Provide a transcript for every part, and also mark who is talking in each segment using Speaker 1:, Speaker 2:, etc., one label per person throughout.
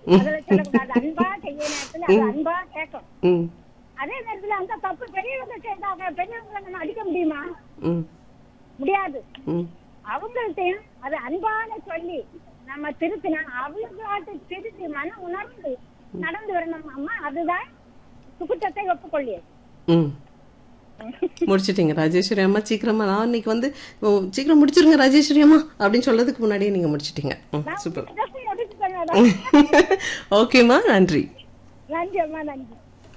Speaker 1: அதுல சொல்லக்கூடாது அன்பா செய்ய நேரத்துல அது அன்பா கேட்கும்
Speaker 2: ம்
Speaker 1: அதே நேரத்துல அந்த தப்பு பெரியவங்க செய்தாங்க பெரியவங்களை நம்ம அடிக்க முடியுமா
Speaker 2: ம்
Speaker 1: முடியாது
Speaker 2: ம்
Speaker 1: அவங்கள்ட்டையும் அது அன்பான சொல்லி நம்ம திருத்தினா அவங்களாட்டு திருத்தி மன உணர்ந்து நடந்து வரணும் அம்மா அதுதான் சுகுத்தத்தை ஒப்புக்கொள்ளியது
Speaker 2: ம் முடிச்சிட்டீங்க ராஜேஸ்வரி அம்மா சீக்கிரமா நான் இன்னைக்கு வந்து ஓ, சீக்கிரம் முடிச்சிருங்க ராஜேஸ்வரி அம்மா அப்படின்னு சொல்லதுக்கு முன்னாடியே நீங்க முடிச்சிட்டீங்க ம், சூப்பர்
Speaker 1: முடிச்சுட்டேன் மேடம்
Speaker 2: ஓகேம்மா நன்றி
Speaker 1: நன்றி அம்மா நன்றி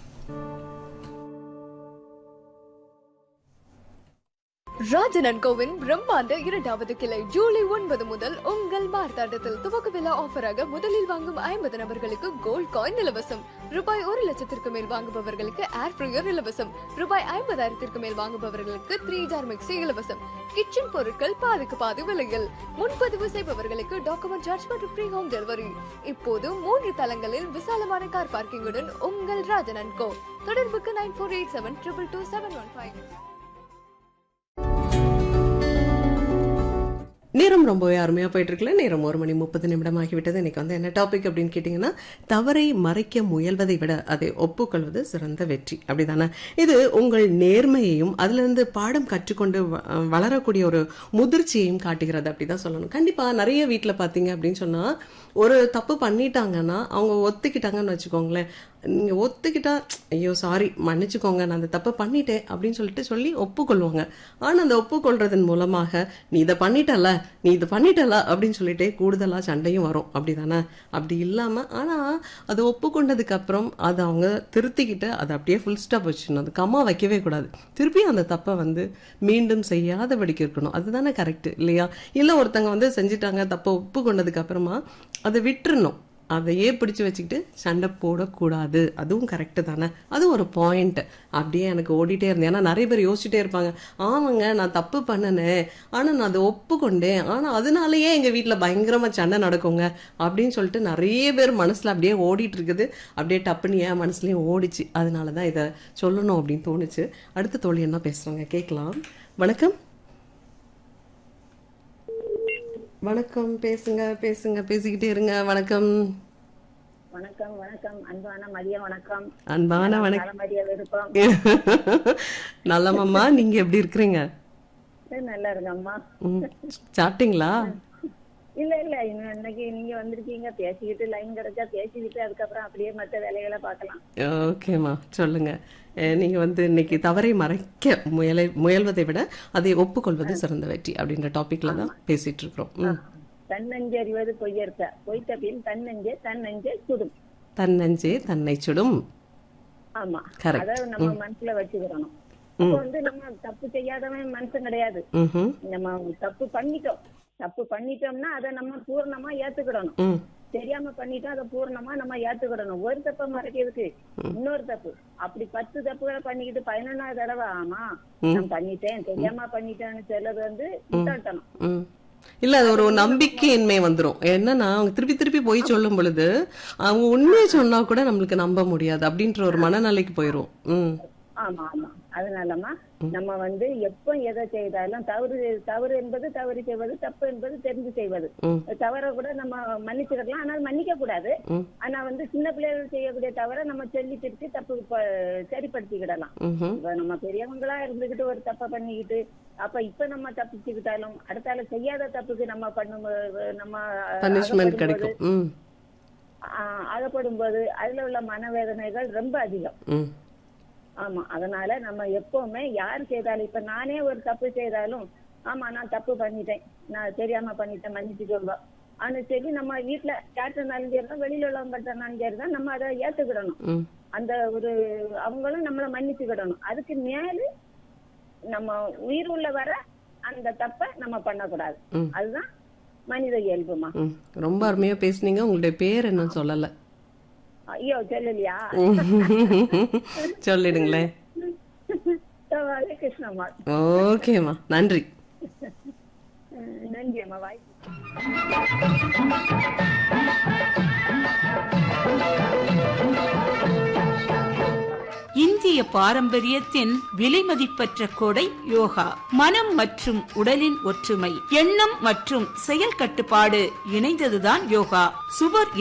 Speaker 3: ராஜன் அண்ட் கோவின் பிரம்மாண்ட இரண்டாவது கிளை ஜூலை ஒன்பது முதல் உங்கள் மார்த்தாண்டத்தில் துவக்க விழா ஆஃபராக முதலில் வாங்கும் ஐம்பது நபர்களுக்கு கோல்ட் காயின் இலவசம் ரூபாய் ஒரு லட்சத்திற்கு மேல் வாங்குபவர்களுக்கு ஏர் ஃப்ரையர் இலவசம் ரூபாய் ஐம்பதாயிரத்திற்கு மேல் வாங்குபவர்களுக்கு த்ரீ ஜார் மிக்சி இலவசம் கிச்சன் பொருட்கள் பாதிக்கு பாதி விலையில் முன்பதிவு செய்பவர்களுக்கு டாக்குமெண்ட் சார்ஜ் மற்றும் ஃப்ரீ ஹோம் டெலிவரி இப்போது மூன்று தளங்களில் விசாலமான கார் பார்க்கிங்குடன் உங்கள் ராஜன் அண்ட் கோ தொடர்புக்கு nine four eight seven triple two seven one five
Speaker 2: நேரம் ரொம்பவே அருமையாக போயிட்டு இருக்குல்ல நேரம் ஒரு மணி முப்பது நிமிடம் ஆகிவிட்டது இன்னைக்கு வந்து என்ன டாபிக் அப்படின்னு கேட்டிங்கன்னா தவறை மறைக்க முயல்வதை விட அதை ஒப்புக்கொள்வது சிறந்த வெற்றி அப்படிதானே இது உங்கள் நேர்மையையும் அதிலிருந்து பாடம் கற்றுக்கொண்டு வ- வளரக்கூடிய ஒரு முதிர்ச்சியையும் காட்டுகிறது அப்படிதான் சொல்லணும் கண்டிப்பா நிறைய வீட்டில் பார்த்தீங்க அப்படின்னு சொன்னா ஒரு தப்பு பண்ணிட்டாங்கன்னா அவங்க ஒத்துக்கிட்டாங்கன்னு வச்சுக்கோங்களேன் நீங்க ஒத்துக்கிட்டா ஐயோ சாரி மன்னிச்சுக்கோங்க நான் அந்த தப்பை பண்ணிட்டேன் அப்படின்னு சொல்லிட்டு சொல்லி ஒப்புக்கொள்வாங்க ஆனா அந்த ஒப்புக்கொள்றதன் மூலமாக நீ இதை பண்ணிட்டல நீ இதை பண்ணிட்டல அப்படின்னு சொல்லிட்டே கூடுதலா சண்டையும் வரும் அப்படிதானே அப்படி இல்லாம ஆனா அது ஒப்புக்கொண்டதுக்கு அப்புறம் அதை அவங்க திருத்திக்கிட்டு அதை அப்படியே ஃபுல் ஸ்டாப் வச்சிடணும் அது கம்மா வைக்கவே கூடாது திருப்பி அந்த தப்பை வந்து மீண்டும் செய்யாதபடிக்கு இருக்கணும் அதுதானே கரெக்ட் இல்லையா இல்ல ஒருத்தங்க வந்து செஞ்சுட்டாங்க தப்பை ஒப்புக்கொண்டதுக்கு அப்புறமா அதை விட்டுறணும் அதையே பிடிச்சு வச்சுக்கிட்டு சண்டை போடக்கூடாது அதுவும் கரெக்டு தானே அது ஒரு பாயிண்ட் அப்படியே எனக்கு ஓடிட்டே இருந்தேன் ஏன்னா நிறைய பேர் யோசிச்சுட்டே இருப்பாங்க ஆமாங்க நான் தப்பு பண்ணினேன் ஆனால் நான் அதை ஒப்புக்கொண்டேன் ஆனால் அதனாலயே எங்கள் வீட்டில் பயங்கரமாக சண்டை நடக்குங்க அப்படின்னு சொல்லிட்டு நிறைய பேர் மனசில் அப்படியே ஓடிட்டு இருக்குது அப்படியே டப்புன்னு என் மனசுலயும் ஓடிச்சு அதனால தான் இதை சொல்லணும் அப்படின்னு தோணுச்சு அடுத்த தோழி என்ன பேசுகிறாங்க கேட்கலாம் வணக்கம் வணக்கம் பேசுங்க பேசுங்க பேசிக்கிட்டே இருங்க வணக்கம்
Speaker 1: வணக்கம் வணக்கம் அன்பான மதிய வணக்கம்
Speaker 2: அன்பான வணக்கம்
Speaker 1: தலைமதிய விருப்பம்
Speaker 2: நல்லமம்மா நீங்க எப்படி இருக்கிறீங்க
Speaker 1: நல்லா இருக்கு அம்மா
Speaker 2: ம், சாப்பிட்டீங்களா
Speaker 1: இல்ல இல்ல இன்னும் இன்னைக்கு நீங்க வந்திருக்கீங்க பேசிக்கிட்டு லைன் கிடைச்சா பேசிக்கிட்டு அதுக்கப்புறம் அப்படியே மத்த வேலைகளை பார்க்கலாம்
Speaker 2: ஓகேம்மா சொல்லுங்க அஹ், நீங்க வந்து இன்னைக்கு தவறை மறைக்க முயலை முயல்வதை விட அதை ஒப்புக்கொள்வது சிறந்த வெற்றி அப்படின்ற டாபிக்ல தான் பேசிட்டு இருக்கிறோம் ம்.
Speaker 1: தன்னஞ்சு அறிவது பொய்யற்க பொய்த்த பின் தன்னஞ்சே தன்னஞ்சே சுடும்
Speaker 2: தன்னஞ்சே தன்னை சுடும்
Speaker 1: ஆமா
Speaker 2: Correct.
Speaker 1: அத நம்ம மனசுல வச்சுக்கிறணும் அப்ப வந்து நம்ம தப்பு செய்யாதவன் மனுஷன் கிடையாது
Speaker 2: ம்ஹும்.
Speaker 1: நம்ம தப்பு பண்ணிட்டோம் தப்பு பண்ணிட்டோம்னா அதை நம்ம பூர்ணமா ஏத்துக்கிடணும்
Speaker 2: ம்
Speaker 1: தெரியாம பண்ணிட்டோம் அதை பூர்ணமா நம்ம ஏத்துக்கிடணும் ஒரு தப்பை மறைக்கிறதுக்கு இன்னொரு தப்பு அப்படி பத்து தப்புகளை பண்ணிக்கிட்டு பதினொன்னாவது தடவை ஆமா நான் பண்ணிட்டேன் தெரியாம பண்ணிட்டேன்னு சொல்றது வந்து முட்டாள்தனம்
Speaker 2: ம். இல்ல அது ஒரு நம்பிக்கையின்மை வந்துரும் என்னன்னா அவங்க திருப்பி திருப்பி போய் சொல்லும் பொழுது அவங்க உண்மையை சொன்னா கூட நம்மளுக்கு நம்ப முடியாது அப்படின்ற ஒரு மனநிலைக்கு போயிரும் ம்
Speaker 1: ஆமா ஆமா அதனாலமா நம்ம வந்து எப்ப எதை செய்தாலும் தவறு தவறு என்பது தவறு செய்வது தப்பு என்பது தெரிஞ்சு செய்வது
Speaker 2: ம்.
Speaker 1: தவற கூட நம்ம மன்னிச்சுக்கலாம் ஆனால் மன்னிக்க கூடாது
Speaker 2: ம்.
Speaker 1: ஆனா வந்து சின்ன பிள்ளைகள் செய்யக்கூடிய தவற நம்ம சொல்லி திருத்தி தப்பு ப- சரிப்படுத்திக்கிடலாம்
Speaker 2: ம்ஹும்.
Speaker 1: இப்ப நம்ம பெரியவங்களா இருந்துகிட்டு ஒரு தப்பை பண்ணிக்கிட்டு அப்ப இப்ப நம்ம தப்பிச்சுக்கிட்டாலும் அடுத்தால செய்யாத தப்புக்கு நம்ம பண்ணும் நம்ம
Speaker 2: பனிஷ்மெண்ட்
Speaker 1: அகப்படும்போது,
Speaker 2: கிடைக்கும் ம்
Speaker 1: ஆஹ், அகப்படும்போது அதுல உள்ள மனவேதனைகள் ரொம்ப அதிகம்
Speaker 2: ம்
Speaker 1: ஆமா அதனால நம்ம எப்பவுமே யார் செய்தாலும் இப்ப நானே ஒரு தப்பு செய்தாலும் ஆமா நான் தப்பு பண்ணிட்டேன் நான் தெரியாம பண்ணிட்டேன் மன்னிச்சு சொல்வோம் ஆனா சரி நம்ம வீட்டுல யார்கிட்டனாலும் சரி தான் வெளியில உள்ளவங்கள்ட்டனாலும் சரி தான் நம்ம அதை ஏத்துக்கிடணும்
Speaker 2: ம்
Speaker 1: அந்த ஒரு அவங்களும் நம்மள மன்னிச்சுக்கிடணும் அதுக்கு மேல நம்ம உயிர் உள்ள வர அந்த தப்ப நம்ம பண்ணக்கூடாது
Speaker 2: ம்.
Speaker 1: அதுதான் மனித இயல்புமா
Speaker 2: ம் ரொம்ப அருமையா பேசுனீங்க உங்களுடைய பேர் என்ன சொல்லல
Speaker 1: ஐயோ சொல்லலையா
Speaker 2: சொல்லிடுங்களேன்
Speaker 1: சவாலே கிருஷ்ணம்மா
Speaker 2: ஓகேம்மா நன்றி
Speaker 1: நன்றி அம்மா வாய்ப்பு
Speaker 4: இந்திய பாரம்பரியத்தின் விலைமதிப்பற்ற கொடை யோகா மனம் மற்றும் உடலின் ஒற்றுமை எண்ணம் மற்றும் செயல் கட்டுப்பாடு இணைந்ததுதான் யோகா சுவர்